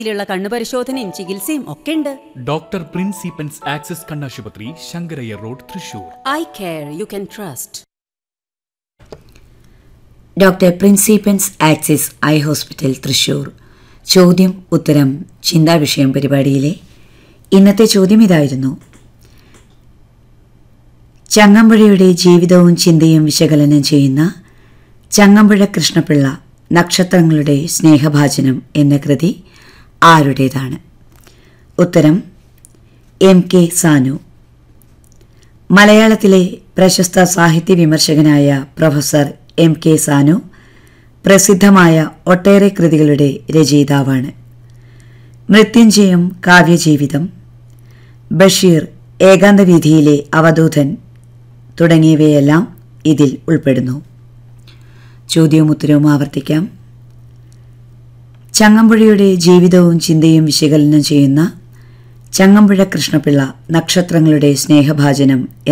ിലുള്ള കണ്ണുപരിശോധനയും ചികിത്സയും ഒക്കെ ഉണ്ട് ഡോക്ടർ പ്രിൻസ് ഈപ്പൻസ് ആക്സസ് കണ്ണാശുപത്രി Sankarayyar road Thrissur eye care you can trust doctor പ്രിൻസിപ്പൻസ് ആക്സിസ് ഐ ഹോസ്പിറ്റൽ തൃശൂർ ചോദ്യം ഉത്തരം ചിന്താവിഷയം പരിപാടിയിലെ ഇന്നത്തെ ചോദ്യം ഇതായിരുന്നു ചങ്ങമ്പുഴയുടെ ജീവിതവും ചിന്തയും വിശകലനം ചെയ്യുന്ന ചങ്ങമ്പുഴ കൃഷ്ണപിള്ള നക്ഷത്രങ്ങളുടെ സ്നേഹഭാജനം എന്ന കൃതി ആരുടേതാണ് ഉത്തരം എം കെ സാനു മലയാളത്തിലെ പ്രശസ്ത സാഹിത്യ വിമർശകനായ പ്രൊഫസർ എം കെ സാനു പ്രസിദ്ധമായ ഒട്ടേറെ കൃതികളുടെ രചയിതാവാണ് മൃത്യുഞ്ജയം കാവ്യജീവിതം ബഷീർ ഏകാന്തവീഥിയിലെ അവധൂതൻ തുടങ്ങിയവയെല്ലാം ഇതിൽ ഉൾപ്പെടുന്നു ചോദ്യവും ഉത്തരവും ആവർത്തിക്കാം ചങ്ങമ്പുഴയുടെ ജീവിതവും ചിന്തയും വിശകലനം ചെയ്യുന്ന ചങ്ങമ്പുഴ കൃഷ്ണപിള്ള നക്ഷത്രങ്ങളുടെ സ്നേഹഭാജനം